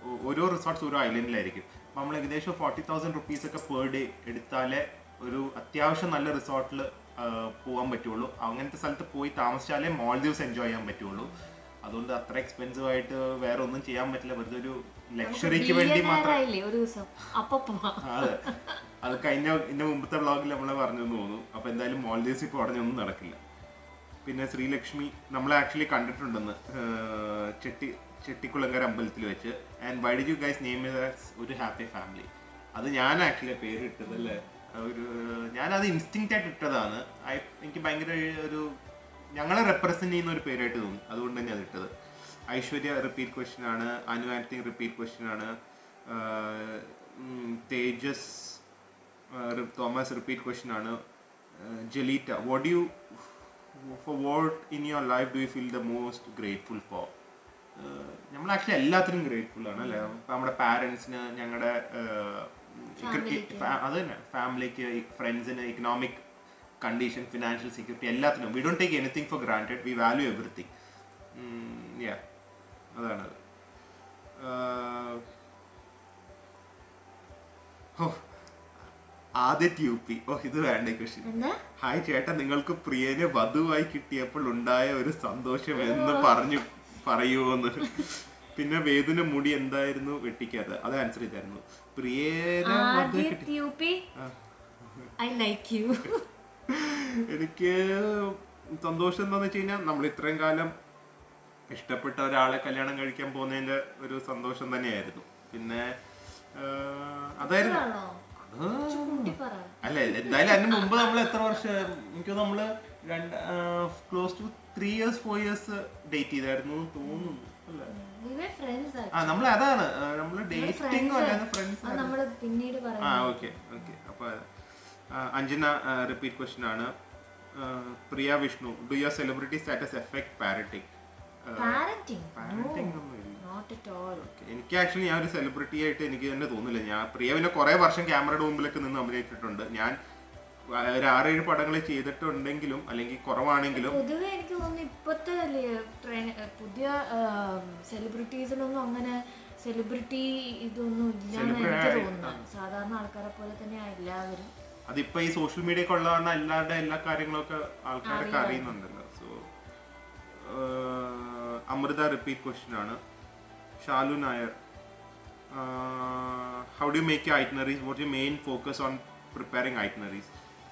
ഓ- ഓരോ റിസോർട്ട്സ് ഓരോ ഐലൻഡിലായിരിക്കും അപ്പോൾ നമ്മൾ ഏകദേശം ഫോർട്ടി തൗസൻഡ് റുപ്പീസ് ഒക്കെ പെർ ഡേ എടുത്താലേ ഒരു അത്യാവശ്യം നല്ല റിസോർട്ടിൽ പോകാൻ പറ്റുള്ളൂ അങ്ങനത്തെ സ്ഥലത്ത് പോയി താമസിച്ചാലേ മാൾദീവ്സ് എൻജോയ് ചെയ്യാൻ പറ്റുള്ളൂ അതുകൊണ്ട് അത്ര എക്സ്പെൻസീവ് ആയിട്ട് വേറെ ഒന്നും ചെയ്യാൻ പറ്റില്ല വെറുതെ ഒരു ലക്ഷറിക്ക് വേണ്ടി മാത്രം ബില്യണയറായില്ലേ ഒരു ദിവസം അപ്പൊ പോവാം അതെ അത് കഴിഞ്ഞ ഇതിന്റെ മുമ്പത്തെ വ്ളോഗിൽ നമ്മളെ പറഞ്ഞു തോന്നുന്നു അപ്പൊ എന്തായാലും മാൾദീവ്സ് ഇപ്പോൾ ഉടനെയൊന്നും നടക്കില്ല പിന്നെ ശ്രീലക്ഷ്മി നമ്മളെ ആക്ച്വലി കണ്ടിട്ടുണ്ടെന്ന് ഏർ ചെട്ടി ചെട്ടിക്കുളങ്കര അമ്പലത്തിൽ വെച്ച് and why did you guys name ഒരു ഹാപ്പി ഫാമിലി അത് ഞാൻ ആക്ച്വലി പേര് ഇട്ടത് അല്ലേ ഒരു ഞാനത് ഇൻസ്റ്റിങ് ആയിട്ട് ഇട്ടതാണ് I- എനിക്ക് ഭയങ്കര ഒരു ഞങ്ങളെ റെപ്രസെന്റ് ചെയ്യുന്ന ഒരു പേരായിട്ട് തോന്നി അതുകൊണ്ട് തന്നെ അത് ഇട്ടത് ഐശ്വര്യ റിപ്പീറ്റ് ക്വസ്റ്റ്യൻ ആണ് അനു ആക്ടിങ് റിപ്പീറ്റ് ക്വസ്റ്റ്യൻ ആണ് ആഹ് ഉം, തേജസ് തോമസ് റിപ്പീറ്റ് ക്വസ്റ്റ്യൻ ആണ് Jaleeta what you for what in your life do you feel the most grateful for നമ്മൾ ആക്ച്വലി എല്ലാത്തിനും ഗ്രേറ്റ്ഫുൾ ആണ് അല്ലേ ഇപ്പൊ നമ്മുടെ പാരൻസിന് ഞങ്ങളുടെ അത് തന്നെ ഫാമിലിക്ക് ഫ്രണ്ട്സിന് ഇക്കണോമിക് കണ്ടീഷൻ ഫിനാൻഷ്യൽ സെക്യൂരിറ്റി എല്ലാത്തിനും we don't take anything for granted we value everything yeah അതാണത് ah oh Aadya U P ഓ ഇത് വേണ്ട ക്വസ്റ്റ്യൻ എന്താ ഹായ് ചേട്ടാ നിങ്ങൾക്ക് പ്രിയനെ വധുവായി കിട്ടിയപ്പോൾ ഉണ്ടായ ഒരു സന്തോഷം എന്ന് പറഞ്ഞു പറയുമോന്ന് പിന്നെ വേദന മുടി എന്തായിരുന്നു വെട്ടിക്കാതെ അത് ആൻസർ ചെയ്തായിരുന്നു പ്രിയനെ വധു Aadya U P I like you എനിക്ക് സന്തോഷം എന്താന്ന് വെച്ച് കഴിഞ്ഞാൽ നമ്മൾ ഇത്രയും കാലം ഇഷ്ടപ്പെട്ട ഒരാളെ കല്യാണം കഴിക്കാൻ പോകുന്നതിന്റെ ഒരു സന്തോഷം തന്നെയായിരുന്നു പിന്നെ ആഹ്, അതായിരുന്നു ആണോ അത് ചൂണ്ടി പറ അല്ല എന്തായാലും അതിന് മുമ്പ് നമ്മൾ എത്ര വർഷം എനിക്ക് നമ്മള് രണ്ട് close to three years four years date ചെയ്തായിരുന്നു എന്ന് തോന്നുന്നു അല്ലേ ഇവേ ഫ്രണ്ട്സ് ആയി ആ നമ്മൾ അതാണ് നമ്മൾ ഡേറ്റിംഗ് അല്ലാതെ ഫ്രണ്ട്സ് അത് നമ്മള് പിന്നീട് ആ പറയാം ഓക്കെ ഓക്കെ അപ്പൊ ആ, അഞ്ജന റിപ്പീറ്റ് ക്വസ്റ്റ്യൻ ആണ് ആ, Priya Vishnu do your celebrity status effect parenting parenting parenting ഒന്നും ഇല്ല നോട്ട് അറ്റ് ഓൾ Okay. എനിക്ക് ആക്ച്വലി ഞാൻ ഒരു സെലിബ്രിറ്റി ആയിട്ട് എനിക്ക് തന്നെ തോന്നില്ല ഞാൻ പ്രിയ പിന്നെ കുറെ വർഷം ക്യാമറയുടെ മുമ്പിലൊക്കെ നിന്ന് അഭിനയിച്ചിട്ടുണ്ട് ഞാൻ ഒരു ആറേഴ് പടങ്ങൾ ചെയ്തിട്ടുണ്ടെങ്കിലും അല്ലെങ്കിൽ കുറവാണെങ്കിലും പൊതുവെ എനിക്ക് തോന്നുന്നു ഇപ്പോഴത്തെ പുതിയ സെലിബ്രിറ്റീസിനൊന്നും അങ്ങനെ സെലിബ്രിറ്റി ഇതൊന്നും ഇല്ലാന്ന് എനിക്ക് തോന്നുന്നു സാധാരണ ആൾക്കാരെ പോലെ തന്നെയാ എല്ലാവരും അതിപ്പോ ഈ സോഷ്യൽ മീഡിയ ഒക്കെ ഉള്ളതാണ് എല്ലാവരുടെ എല്ലാ കാര്യങ്ങളൊക്കെ ആൾക്കാരൊക്കെ അറിയുന്നുണ്ടല്ലോ സോ അമൃത റിപ്പീറ്റ് ക്വസ്റ്റ്യൻ ആണ് Shalu Nair how do make you itineraries what you main focus on preparing itineraries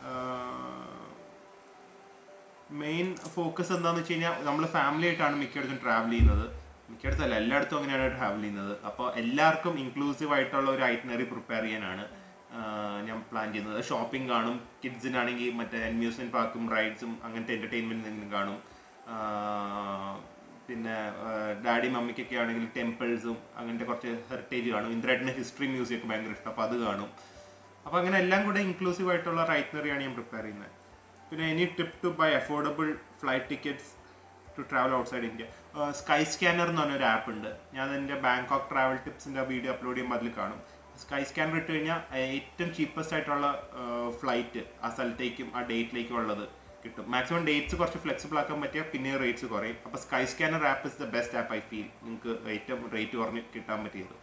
main focus എന്താന്ന് വെച്ച് കഴിഞ്ഞാൽ നമ്മൾ ഫാമിലി ആയിട്ടാണ് മിക്കയിടത്തും ട്രാവൽ ചെയ്യുന്നത് മിക്കയിടത്തല്ല എല്ലായിടത്തും അങ്ങനെയാണ് ട്രാവൽ ചെയ്യുന്നത് അപ്പോൾ എല്ലാവർക്കും ഇൻക്ലൂസീവ് ആയിട്ടുള്ള ഒരു ഐറ്റനറി പ്രിപ്പയർ ചെയ്യാനാണ് ആഹ് ഞാൻ പ്ലാൻ ചെയ്യുന്നത് ഷോപ്പിംഗ് കാണും കിഡ്സിനാണെങ്കിൽ മറ്റേ അമ്യൂസ്മെന്റ് പാർക്കും റൈഡ്സും അങ്ങനത്തെ എന്റർടൈൻമെന്റ് എന്തെങ്കിലും കാണും ആഹ് പിന്നെ ഡാഡി മമ്മിക്കൊക്കെ ആണെങ്കിൽ ടെമ്പിൾസും അങ്ങനത്തെ കുറച്ച് ഹെറിറ്റേജ് കാണും ഇന്ദ്രേട്ടന് ഹിസ്റ്ററി മ്യൂസിയം ഒക്കെ ഭയങ്കര ഇഷ്ടം അപ്പോൾ അത് കാണും അപ്പോൾ അങ്ങനെ എല്ലാം കൂടെ ഇൻക്ലൂസീവ് ആയിട്ടുള്ള ഒരു ഐറ്റനറിയാണ് ഞാൻ പ്രിപ്പയർ ചെയ്യുന്നത് പിന്നെ any trip to buy affordable flight tickets to travel outside India Skyscanner എന്ന് പറഞ്ഞൊരു ആപ്പ് ഉണ്ട് ഞാൻ എൻ്റെ ബാങ്കോക്ക് ട്രാവൽ ടിപ്സിൻ്റെ വീഡിയോ അപ്ലോഡ് ചെയ്യുമ്പോൾ അതിൽ കാണും സ്കൈ സ്കാനർ ഇട്ട് കഴിഞ്ഞാൽ ഏറ്റവും ചീപ്പസ്റ്റ് ആയിട്ടുള്ള ഫ്ലൈറ്റ് ആ സ്ഥലത്തേക്കും ആ ഡേറ്റിലേക്കും ഉള്ളത് കിട്ടും മാക്സിമം ഡേറ്റ്സ് കുറച്ച് ഫ്ലെക്സിബിൾ ആക്കാൻ പറ്റിയാൽ പിന്നെ റേറ്റ്സ് കുറയും അപ്പോൾ Skyscanner app is the best app I feel നിങ്ങൾക്ക് ഏറ്റവും റേറ്റ് കുറഞ്ഞ് കിട്ടാൻ പറ്റിയത്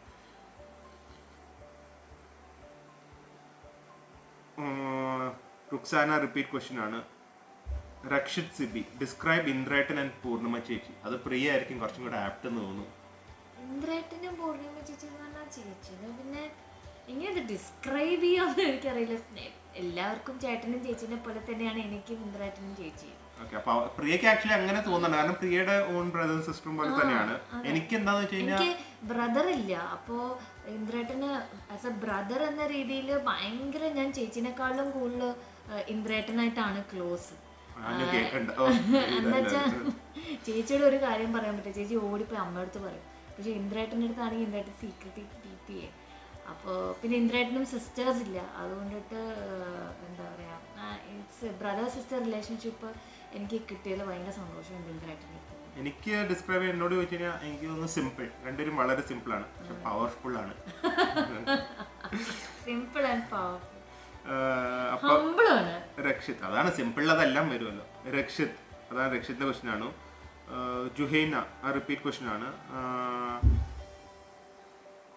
ഉം, റുക്സാന റിപ്പീറ്റ് ക്വസ്റ്റ്യൻ ആണ് രക്ഷിത് സിബി ഡിസ്ക്രൈബ് ഇന്ദ്രേട്ടൻ ആൻഡ് പൂർണിമ ചേച്ചി അത് പ്രിയ ആയിരിക്കും കുറച്ചും കൂടെ ആപ്റ്റ് എന്ന് തോന്നുന്നു ഇന്ദ്രേട്ടനും പൂർണിമ ചേച്ചി എന്ന് പറഞ്ഞാൽ ചേച്ചിന് പിന്നെ ഇങ്ങനെ ഡിസ്ക്രൈബ് ചെയ്യാന്ന് എനിക്കറിയില്ല സ്നേ- എല്ലാവർക്കും ചേട്ടനും ചേച്ചിനെ പോലെ തന്നെയാണ് എനിക്കും ഇന്ദ്രേട്ടനും ചേച്ചിയും ഓക്കെ അപ്പൊ അവ- പ്രിയക്ക് ആക്ച്വലി അങ്ങനെ തോന്നുന്നുണ്ട് കാരണം പ്രിയയുടെ ഓൺ ബ്രദറും സിസ്റ്ററും പോലെ തന്നെയാണ് എനിക്ക് എന്താന്ന് വെച്ച് കഴിഞ്ഞാൽ എനിക്ക് ബ്രദർ ഇല്ല അപ്പോ ഇന്ദ്രേട്ടന് ആസ് എ ബ്രദർ എന്ന രീതിയിൽ ഭയങ്കര ഞാൻ ചേച്ചിനെക്കാളും കൂടുതൽ ഇന്ദ്രേട്ടനായിട്ടാണ് ക്ലോസ് ഞാൻ കേൾക്കണ്ട ഓ, എന്നുവെച്ചാ ചേച്ചിയോട് ഒരു കാര്യം പറയാൻ പറ്റില്ല ചേച്ചി ഓടിപ്പോയി അമ്മയടുത്ത് പറയും പക്ഷെ ഇന്ദ്രേട്ടൻ്റെ അടുത്താണെങ്കിൽ ഇന്ദ്രേട്ടൻ സീക്രട്ട് കീപ്പ് ചെയ്യേ അപ്പോൾ പിന്നെ ഇന്ദ്രേട്ടനും സിസ്റ്റേഴ്സ് ഇല്ല അതുകൊണ്ടിട്ട് ആഹ്, എന്താ പറയുക ഇറ്റ്സ് ബ്രദർ സിസ്റ്റർ റിലേഷൻഷിപ്പ് എനിക്ക് കിട്ടിയതിൽ ഭയങ്കര സന്തോഷമുണ്ട് ഇന്ദ്രേട്ടൻ്റെ അടുത്ത് എനിക്ക് ഡിസ്ക്രൈബ് ചെയ്യാൻ എന്നോട് ചോദിച്ചു കഴിഞ്ഞാൽ എനിക്ക് തോന്നുന്നു സിമ്പിൾ രണ്ടുപേരും വളരെ സിമ്പിൾ ആണ് പക്ഷെ പവർഫുൾ ആണ് സിമ്പിൾ ആൻഡ് പവർഫുൾ ആഹ് അപ്പൊ ഹമ്പിളാണ് രക്ഷിത് അതാണ് സിമ്പിൾ അതെല്ലാം വരുമല്ലോ രക്ഷിത് അതാണ് രക്ഷിത്തിന്റെ ക്വസ്റ്റ്യൻ ആണ് ആഹ് ജുഹൈന ആ റിപ്പീറ്റ് ക്വസ്റ്റ്യൻ ആണ് ആഹ്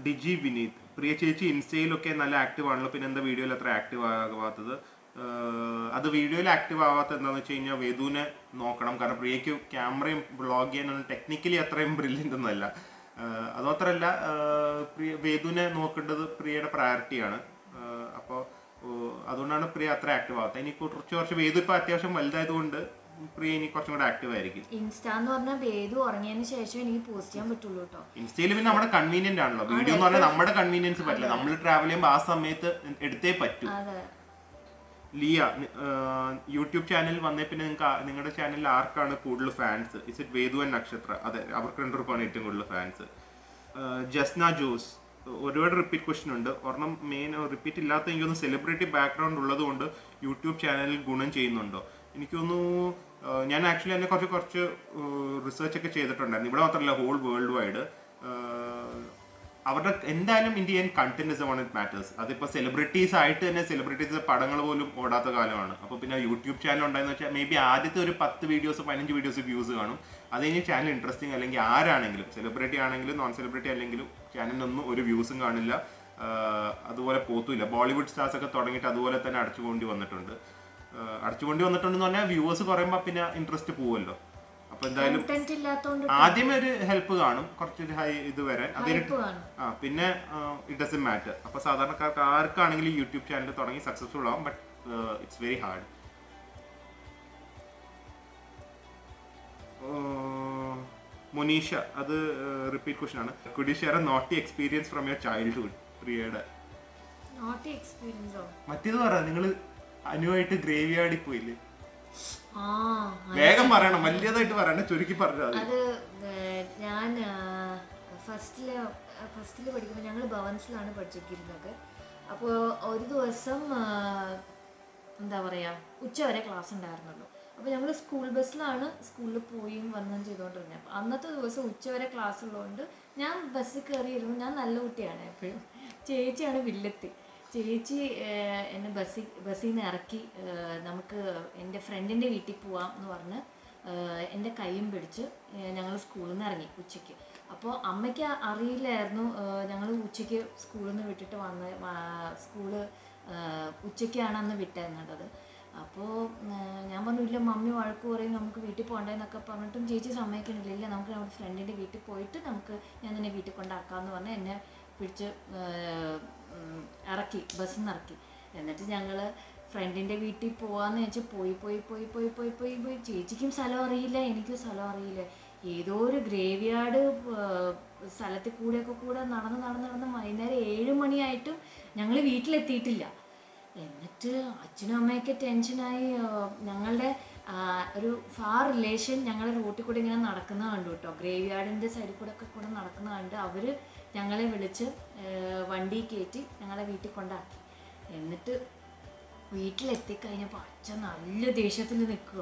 ഡിജി വിനീത് പ്രിയ ചേച്ചി ഇൻസ്റ്റയിലൊക്കെ നല്ല ആക്റ്റീവ് ആണല്ലോ പിന്നെ എന്താ വീഡിയോയിൽ അത്ര ആക്റ്റീവ് ആവാത്തത് ആഹ് അത് വീഡിയോയിൽ ആക്റ്റീവ് ആവാത്തത് എന്താണെന്ന് വെച്ച് കഴിഞ്ഞാൽ വേദുവിനെ നോക്കണം കാരണം പ്രിയയ്ക്ക് ക്യാമറയും വ്ളോഗ് ചെയ്യാനൊന്നും ടെക്നിക്കലി അത്രയും ബ്രില്യൻ്റ് ഒന്നുമല്ല ആഹ് അത് മാത്രമല്ല ആഹ് പ്രിയ വേദുവിനെ നോക്കേണ്ടത് പ്രിയയുടെ പ്രയോറിറ്റിയാണ് അപ്പോൾ അതുകൊണ്ടാണ് പ്രിയ അത്ര ആക്റ്റീവ് ആവാത്തത് ഇനി കുറച്ച് കുറച്ച് വേദു ഇപ്പോൾ അത്യാവശ്യം വലുതായതുകൊണ്ട് പ്രിയ ഇനി കുറച്ചും കൂടെ ആക്റ്റീവ് ആയിരിക്കും ഇൻസ്റ്റ എന്ന് പറഞ്ഞാൽ വേദു ഉറങ്ങിയതിന് ശേഷം എനിക്ക് പോസ്റ്റ് ചെയ്യാൻ പറ്റുള്ളൂ കേട്ടോ ഇൻസ്റ്റയിൽ പിന്നെ നമ്മുടെ കൺവീനിയന്റ് ആണല്ലോ വീഡിയോ എന്ന് പറഞ്ഞാൽ നമ്മുടെ കൺവീനിയൻസ് പറ്റില്ല നമ്മൾ ട്രാവൽ ചെയ്യുമ്പോൾ ആ സമയത്ത് എടുത്തേ പറ്റൂ അതെ ലിയ നി- ആഹ് യൂട്യൂബ് ചാനൽ വന്നേ പിന്നെ നിങ്ങൾക്ക് നിങ്ങളുടെ ചാനലിൽ ആർക്കാണ് കൂടുതൽ fans is it Vedu and Nakshatra അതെ അവർക്ക് രണ്ടുപേർക്കാണ് ഏറ്റവും കൂടുതൽ ഫാൻസ് ജസ്ന ജോസ് ഒരുപാട് റിപ്പീറ്റ് ക്വസ്റ്റ്യൻ ഉണ്ട് ഒരെണ്ണം മെയിൻ റിപ്പീറ്റ് ഇല്ലാത്ത എനിക്കൊന്ന് സെലിബ്രിറ്റി ബാക്ക്ഗ്രൗണ്ട് ഉള്ളത് കൊണ്ട് യൂട്യൂബ് ചാനലിൽ ഗുണം ചെയ്യുന്നുണ്ടോ എനിക്കൊന്നു ഞാൻ ആക്ച്വലി അതിനെ കുറച്ച് കുറച്ച് റിസർച്ച് ഒക്കെ ചെയ്തിട്ടുണ്ടായിരുന്നു ഇവിടെ മാത്രമല്ല ഹോൾ വേൾഡ് വൈഡ് അവരുടെ എന്തായാലും Indian content is one it matters അതിപ്പോൾ സെലിബ്രിറ്റീസ് ആയിട്ട് തന്നെ സെലിബ്രിറ്റീസ് പടങ്ങൾ പോലും ഓടാത്ത കാലമാണ് അപ്പോൾ പിന്നെ യൂട്യൂബ് ചാനൽ ഉണ്ടായെന്ന് വെച്ചാൽ മേ ബി ആദ്യത്തെ ഒരു പത്ത് വീഡിയോസ് പതിനഞ്ച് വീഡിയോസ് വ്യൂസ് കാണും അത് കഴിഞ്ഞ് ചാനൽ ഇൻട്രസ്റ്റിംഗ് അല്ലെങ്കിൽ ആരാണെങ്കിലും സെലിബ്രിറ്റി ആണെങ്കിലും നോൺ സെലിബ്രിറ്റി അല്ലെങ്കിലും ചാനലിനൊന്നും ഒരു വ്യൂസും കാണില്ല ആഹ് അതുപോലെ പോത്തുമില്ല ബോളിവുഡ് സ്റ്റാർസ് ഒക്കെ തുടങ്ങിയിട്ട് അതുപോലെ തന്നെ അടച്ചുകൊണ്ടി വന്നിട്ടുണ്ട് ആഹ് അടച്ചുകൊണ്ടി വന്നിട്ടുണ്ടെന്ന് പറഞ്ഞാൽ വ്യൂവേഴ്സ് കുറയുമ്പോൾ പിന്നെ ഇൻട്രസ്റ്റ് പോവുമല്ലോ അപ്പോൾ എന്തായാലും കണ്ടന്റ് ഇല്ലാത്തോണ്ട് ആദ്യമേ ഒരു ഹെൽപ്പ് കാണും കുറച്ചൊരു ഹൈ ഇത് വരാൻ അതിന് ഹൈപ്പ് കാണും ആ പിന്നെ ഇറ്റ് ഡസൻ മാറ്റർ അപ്പോൾ സാധാരണക്കാർക്ക് ആർക്കാണെങ്കിലും യൂട്യൂബ് ചാനൽ തുടങ്ങി സക്സസ്ഫുൾ ആവും but it's very hard Munisha അത് റിപ്പീറ്റ് ക്വസ്റ്റൻ ആണ് could you share a naughty experience from your childhood പ്രിയയുടെ നോട്ട് എക്സ്പീരിയൻസോ മറ്റേത് പറ നിങ്ങൾ അനുവായിട്ട് ഗ്രേവി യാർഡിൽ പോയില്ലേ ആ വേഗം പറയണം വലിയതായിട്ട് പറയണ്ട ചുരുക്കി പറഞ്ഞാൽ മതി അത് ഏർ, ഞാൻ ഫസ്റ്റില് ഫസ്റ്റിൽ പഠിക്കുമ്പോൾ ഞങ്ങൾ ഭവൻസിലാണ് പഠിച്ചിരിക്കുന്നത് അപ്പോൾ ഒരു ദിവസം ആ, എന്താ പറയുക ഉച്ച വരെ ക്ലാസ് ഉണ്ടായിരുന്നുള്ളൂ അപ്പോൾ ഞങ്ങൾ സ്കൂൾ ബസ്സിലാണ് സ്കൂളിൽ പോയും വന്നും ചെയ്തുകൊണ്ടിരുന്നത് അപ്പോൾ അന്നത്തെ ദിവസം ഉച്ച വരെ ക്ലാസ് ഉള്ളതുകൊണ്ട് ഞാൻ ബസ്സിൽ കയറിയിരുന്നു ഞാൻ നല്ല കുട്ടിയാണ് എപ്പോഴും ചേച്ചിയാണ് വില്ലെത്തി ചേച്ചി ഏഹ്, എന്നെ ബസ്സിൽ ബസ്സിൽ നിന്ന് ഇറക്കി ഏഹ്, നമുക്ക് എൻ്റെ ഫ്രണ്ടിൻ്റെ വീട്ടിൽ പോവാം എന്ന് പറഞ്ഞ് ഏഹ്, എൻ്റെ കൈയും പിടിച്ച് ഞങ്ങൾ സ്കൂളിൽ നിന്ന് ഇറങ്ങി ഉച്ചയ്ക്ക് അപ്പോൾ അമ്മയ്ക്ക് അറിയില്ലായിരുന്നു ഞങ്ങൾ ഉച്ചയ്ക്ക് സ്കൂളിൽ നിന്ന് വിട്ടിട്ട് വന്ന് വാ- സ്കൂള് ഏഹ്, ഉച്ചയ്ക്കാണ് അന്ന് വിട്ടേന്നുള്ളത് അപ്പോൾ ഞാൻ പറഞ്ഞു ഇല്ല മമ്മി വഴക്ക് പറയും നമുക്ക് വീട്ടിൽ പോകണ്ടെന്നൊക്കെ പറഞ്ഞിട്ടും ചേച്ചി സമ്മതിക്കണില്ല ഇല്ല നമുക്ക് നമ്മുടെ ഫ്രണ്ടിൻ്റെ വീട്ടിൽ പോയിട്ട് നമുക്ക് ഞാൻ നിന്നെ വീട്ടിൽ കൊണ്ടാക്കാമെന്ന് പറഞ്ഞ് എന്നെ പിടിച്ച് ഏഹ്, ഉം, ഇറക്കി ബസ്സിൽ നിന്ന് ഇറക്കി എന്നിട്ട് ഞങ്ങൾ ഫ്രണ്ടിൻ്റെ വീട്ടിൽ പോവാന്ന് വെച്ചാൽ പോയി പോയി പോയി പോയി പോയി പോയി പോയി ചേച്ചിക്കും സ്ഥലം അറിയില്ല എനിക്കും സ്ഥലം അറിയില്ല ഏതോ ഒരു ഗ്രേവ് യാർഡ് സ്ഥലത്തിൽ കൂടെയൊക്കെ കൂടെ നടന്ന് നടന്ന് നടന്ന് വൈകുന്നേരം ഏഴ് മണിയായിട്ടും ഞങ്ങൾ വീട്ടിലെത്തിയിട്ടില്ല എന്നിട്ട് അച്ഛനും അമ്മയൊക്കെ ടെൻഷനായി ആ, ഞങ്ങളുടെ ആ, ഒരു ഫാർ റിലേഷൻ ഞങ്ങളെ റോട്ടിൽ കൂടെ ഇങ്ങനെ നടക്കുന്നത് കണ്ടു കേട്ടോ ഗ്രേവ് യാർഡിൻ്റെ സൈഡിൽ കൂടെ ഒക്കെ കൂടെ നടക്കുന്നത് കണ്ട് അവർ ഞങ്ങളെ വിളിച്ച് ആ, വണ്ടി കയറ്റി ഞങ്ങളെ വീട്ടിൽ കൊണ്ടാക്കി എന്നിട്ട് വീട്ടിലെത്തിക്കഴിഞ്ഞപ്പോൾ അച്ഛൻ നല്ല ദേഷ്യത്തിൽ നിൽക്കുക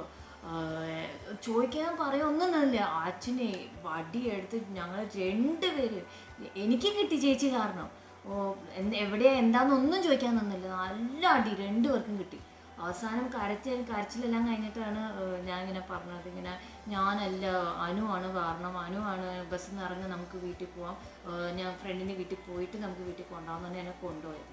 ചോദിക്കാൻ പറയൊന്നുമില്ല അച്ഛനെ വടിയെടുത്ത് ഞങ്ങൾ രണ്ടുപേര് എനിക്ക് കിട്ടി ചേച്ചി കാരണം ഓ എന്ത് എവിടെയാ എന്താണെന്നൊന്നും ചോദിക്കാൻ നിന്നില്ല നല്ല അടി രണ്ടുപേർക്കും കിട്ടി അവസാനം കരച്ച കരച്ചിലെല്ലാം കഴിഞ്ഞിട്ടാണ് ഏഹ്, ഞാൻ ഇങ്ങനെ പറഞ്ഞത് ഇങ്ങനെ ഞാനല്ല അനുവാണ് കാരണം അനുവാണ് ബസ്സിൽ നിന്ന് ഇറങ്ങി നമുക്ക് വീട്ടിൽ പോവാം ഏഹ്, ഞാൻ ഫ്രണ്ടിൻ്റെ വീട്ടിൽ പോയിട്ട് നമുക്ക് വീട്ടിൽ കൊണ്ടുപോകാമെന്നാണ് എന്നെ കൊണ്ടുപോയത്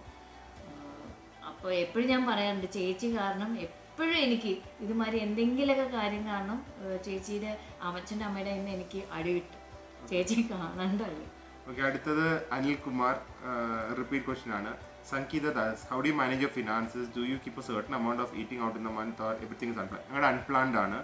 അപ്പോൾ എപ്പോഴും ഞാൻ പറയാറുണ്ട് ചേച്ചി കാരണം എപ്പോഴും എനിക്ക് ഇതുമാതിരി എന്തെങ്കിലുമൊക്കെ കാര്യം കാരണം ഏഹ് ചേച്ചിയുടെ അമ്മച്ചൻ്റെ അമ്മയുടെ നിന്ന് എനിക്ക് അടി കിട്ടും ചേച്ചി കാണണ്ടല്ലോ ഓക്കെ അടുത്തത് അനിൽ കുമാർ റിപ്പീറ്റ് ക്വസ്റ്റൻ ആണ് Sangeetha Das how do you manage your finances do you keep a certain amount of eating out in the month or everything is unplanned ഞങ്ങളുടെ അൺപ്ലാൻഡ് ആണ്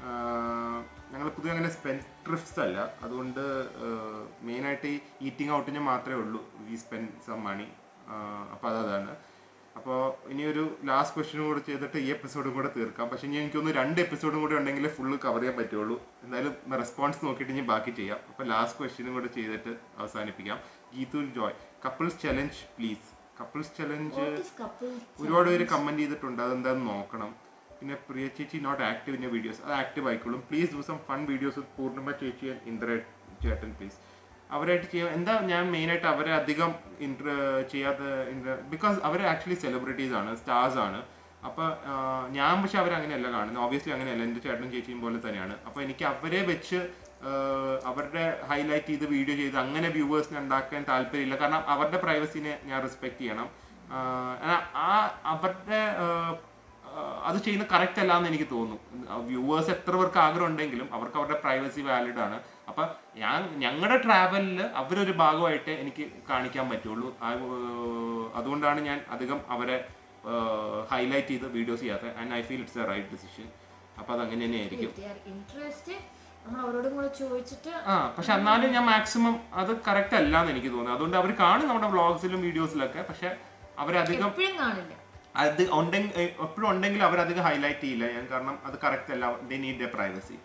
ഞങ്ങൾ പൊതുവെ അങ്ങനെ സ്പെൻഡ് ട്രിപ്സ് അല്ല അതുകൊണ്ട് മെയിനായിട്ട് ഈ ഈറ്റിംഗ് ഔട്ടിന് മാത്രമേ ഉള്ളൂ വി സ്പെൻഡ് സം മണി അപ്പോൾ അതാണ് അപ്പോൾ ഇനി ഒരു ലാസ്റ്റ് ക്വസ്റ്റ്യനും കൂടെ ചെയ്തിട്ട് ഈ എപ്പിസോഡും കൂടെ തീർക്കാം പക്ഷേ ഇനി എനിക്കൊന്ന് രണ്ട് എപ്പിസോഡും കൂടെ ഉണ്ടെങ്കിൽ ഫുള്ള് കവർ ചെയ്യാൻ പറ്റുള്ളൂ എന്തായാലും റെസ്പോൺസ് നോക്കിയിട്ട് ഇനി ബാക്കി ചെയ്യാം അപ്പോൾ ലാസ്റ്റ് ക്വസ്റ്റ്യനും കൂടെ ചെയ്തിട്ട് അവസാനിപ്പിക്കാം Geethu Joy couples challenge please couples challenge couple ഒരുപാട് പേര് കമന്റ് ചെയ്തിട്ടുണ്ട് അതെന്താന്ന് നോക്കണം പിന്നെ പ്രിയ ചേച്ചി നോട്ട് ആക്റ്റീവ് ഇൻ വീഡിയോസ് അത് ആക്റ്റീവ് ആയിക്കോളും please do some fun videos Poornima ചേച്ചി ആൻഡ് ഇന്ദ്ര ചേട്ടൻ പ്ലീസ് അവരായിട്ട് ചെയ്യാം എന്താ ഞാൻ മെയിനായിട്ട് അവരെ അധികം ഇൻട്ര ചെയ്യാത്ത ബിക്കോസ് അവർ ആക്ച്വലി സെലിബ്രിറ്റീസ് ആണ് സ്റ്റാർസ് ആണ് അപ്പോൾ ഞാൻ പക്ഷെ അവരെ അങ്ങനെയല്ല കാണുന്നത് ഓബിയസ്ലി അങ്ങനെയല്ല എൻ്റെ ചേട്ടനും ചേച്ചിയും പോലെ തന്നെയാണ് അപ്പോൾ എനിക്ക് അവരെ വെച്ച് അവരുടെ ഹൈലൈറ്റ് ചെയ്ത് വീഡിയോ ചെയ്ത് അങ്ങനെ വ്യൂവേഴ്സിനെ ഉണ്ടാക്കാൻ താല്പര്യമില്ല കാരണം അവരുടെ പ്രൈവസിനെ ഞാൻ റെസ്പെക്ട് ചെയ്യണം ആഹ് ആ അവരുടെ ആഹ് ആഹ് അത് ചെയ്യുന്ന കറക്റ്റ് അല്ല എന്ന് എനിക്ക് തോന്നുന്നു വ്യൂവേഴ്സ് എത്ര പേർക്ക് ആഗ്രഹം ഉണ്ടെങ്കിലും അവർക്ക് അവരുടെ പ്രൈവസി വാലിഡ് ആണ് അപ്പൊ ഞാൻ ഞങ്ങളുടെ ട്രാവലിൽ അവരൊരു ഭാഗമായിട്ട് എനിക്ക് കാണിക്കാൻ പറ്റുള്ളൂ ആ, ഏർ, അതുകൊണ്ടാണ് ഞാൻ അധികം അവരെ ഹൈലൈറ്റ് ചെയ്ത് വീഡിയോസ് ചെയ്യാത്തത് and I feel it's a right decision അപ്പൊ അത് അങ്ങനെ തന്നെയായിരിക്കും ഇൻട്രസ്റ്റ് നമ്മൾ അവരോടും കൂടെ ചോദിച്ചിട്ട് ആ പക്ഷെ എന്നാലും ഞാൻ മാക്സിമം അത് കറക്റ്റ് അല്ല എന്ന് എനിക്ക് തോന്നുന്നു അതുകൊണ്ട് അവർ കാണും നമ്മുടെ വ്ളോഗ്സിലും വീഡിയോസിലൊക്കെ പക്ഷെ അവരധികം എപ്പോഴും കാണില്ല അത് ഉണ്ടെങ്കിൽ എപ്പോഴും ഉണ്ടെങ്കിൽ അവരധികം ഹൈലൈറ്റ് ചെയ്യില്ല ഞാൻ കാരണം അത് കറക്റ്റ് അല്ല they need a privacy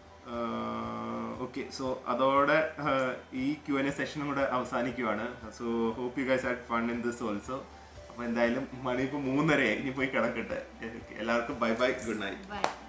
okay so അതോടെ ആഹ്, ഈ ക്യു എൻ എ സെഷനും കൂടെ അവസാനിക്കുവാണ് so hope you guys had fun in this also അപ്പോൾ എന്തായാലും മണി ഇപ്പോൾ മൂന്നരയായി ഇനി പോയി കിടക്കട്ടെ എല്ലാവർക്കും bye bye good night by